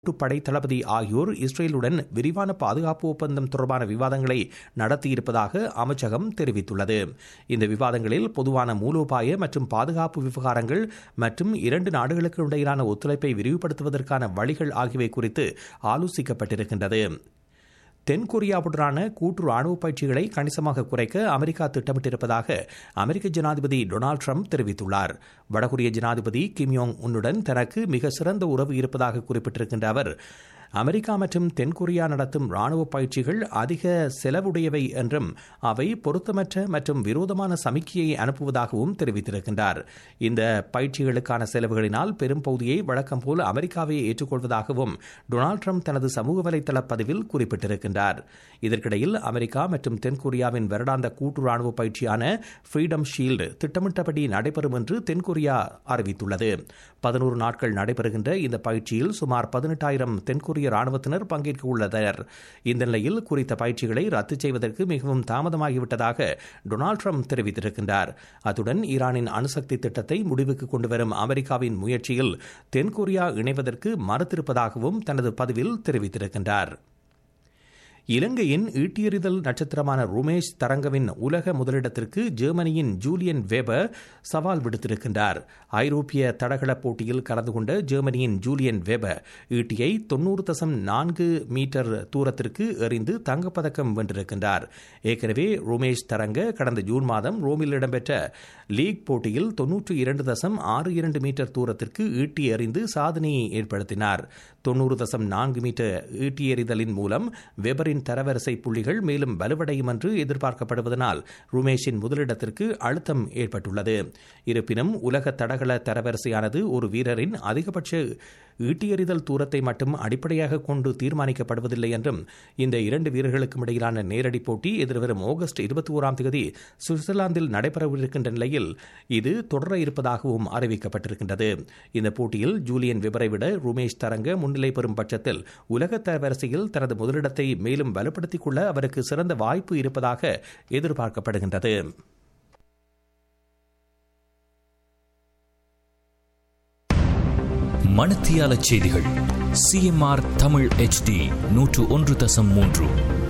படை தளபதி ஆகியோர் இஸ்ரேலுடன் விரிவான பாதுகாப்பு ஒப்பந்தம் தொடர்பான விவாதங்களை நடத்தியிருப்பதாக அமைச்சகம் தெரிவித்துள்ளது இந்த விவாதங்களில் பொதுவான மூலோபாய மற்றும் பாதுகாப்பு விவகாரங்கள் மற்றும் இரண்டு நாடுகளுக்கு இடையிலான ஒத்துழைப்பை விரிவுபடுத்துவதற்கான வழிகள் ஆகியவை குறித்து ஆலோசிக்கப்பட்டிருக்கின்றது தென்கொரியாவுடனான கூட்டு ராணுவ பயிற்சிகளை கணிசமாக குறைக்க அமெரிக்கா திட்டமிட்டிருப்பதாக அமெரிக்க ஜனாதிபதி டொனால்டு ட்ரம்ப் தெரிவித்துள்ளார் வடகொரிய ஜனாதிபதி கிம் யோங் உன்னுடன் தனக்கு மிக சிறந்த உறவு இருப்பதாக குறிப்பிட்டிருக்கின்ற அவர் அமெரிக்கா மற்றும் தென்கொரியா நடத்தும் ராணுவ பயிற்சிகள் அதிக செலவுடையவை என்றும் அவை பொருத்தமற்ற மற்றும் விரோதமான சமிக்கையை அனுப்புவதாகவும் தெரிவித்திருக்கின்றார் இந்த பயிற்சிகளுக்கான செலவுகளினால் பெரும் பகுதியை வழக்கம் போல் அமெரிக்காவை ஏற்றுக்கொள்வதாகவும் டொனால்டு ட்ரம்ப் தனது சமூக வலைதள பதிவில் குறிப்பிட்டிருக்கின்றார் இதற்கிடையில் அமெரிக்கா மற்றும் தென்கொரியாவின் வருடாந்த கூட்டு ராணுவ பயிற்சியான ஃப்ரீடம் ஷீல்டு திட்டமிட்டபடி நடைபெறும் என்று தென்கொரியா அறிவித்துள்ளது பதினோரு நாட்கள் நடைபெறுகின்ற இந்த பயிற்சியில் சுமார் பதினெட்டாயிரம் தென்கொரிய தென்கொரிய ராணுவத்தினர் பங்கேற்க உள்ளனர் இந்த நிலையில் குறித்த பயிற்சிகளை ரத்து செய்வதற்கு மிகவும் தாமதமாகிவிட்டதாக டொனால்டு ட்ரம்ப் தெரிவித்திருக்கின்றார் அத்துடன் ஈரானின் அணுசக்தி திட்டத்தை முடிவுக்கு கொண்டுவரும் அமெரிக்காவின் முயற்சியில் தென்கொரியா இணைவதற்கு மறுத்திருப்பதாகவும் தனது பதிவில் தெரிவித்திருக்கின்றார் இலங்கையின் ஈட்டியறிதல் நட்சத்திரமான ருமேஷ் தரங்கவின் உலக முதலிடத்திற்கு ஜெர்மனியின் ஜூலியன் வேபர் சவால் விடுத்திருக்கின்றார் ஐரோப்பிய தடகள போட்டியில் கலந்து கொண்ட ஜெர்மனியின் ஜூலியன் வேபர் ஈட்டியை தொன்னூறு தசம் நான்கு மீட்டர் தூரத்திற்கு எறிந்து தங்கப்பதக்கம் வென்றிருக்கின்றார் ஏற்கனவே ருமேஷ் தரங்க கடந்த ஜூன் மாதம் ரோமில் இடம்பெற்ற லீக் போட்டியில் தொன்னூற்று இரண்டு தசம் ஆறு இரண்டு மீட்டர் தூரத்திற்கு ஈட்டி எறிந்து சாதனையை ஏற்படுத்தினார் தொன்னூறு தசம் நான்கு மீட்டர் ஈட்டி எறிதலின் மூலம் வெபரின் தரவரிசை புள்ளிகள் மேலும் வலுவடையும் என்று எதிர்பார்க்கப்படுவதனால் ருமேஷின் முதலிடத்திற்கு அழுத்தம் ஏற்பட்டுள்ளது இருப்பினும் உலக தடகள தரவரிசையானது ஒரு வீரரின் அதிகபட்ச ஈட்டியறிதல் தூரத்தை மட்டும் அடிப்படையாக கொண்டு தீர்மானிக்கப்படுவதில்லை என்றும் இந்த இரண்டு வீரர்களுக்கும் இடையிலான நேரடி போட்டி எதிர்வரும் ஆகஸ்ட் இருபத்தி ஓராம் தேதி சுவிட்சர்லாந்தில் நடைபெறவிருக்கின்ற நிலையில் இது தொடர இருப்பதாகவும் அறிவிக்கப்பட்டிருக்கின்றது இந்த போட்டியில் ஜூலியன் விபரை விட ருமேஷ் தரங்க முன்னிலை பெறும் பட்சத்தில் உலக தரவரிசையில் தனது முதலிடத்தை மேலும் வலுப்படுத்திக் கொள்ள அவருக்கு சிறந்த வாய்ப்பு இருப்பதாக எதிர்பார்க்கப்படுகின்றது மணத்தியால செய்திகள் சிஎம்ஆர் தமிழ் எச்டி நூற்று ஒன்று தசம் மூன்று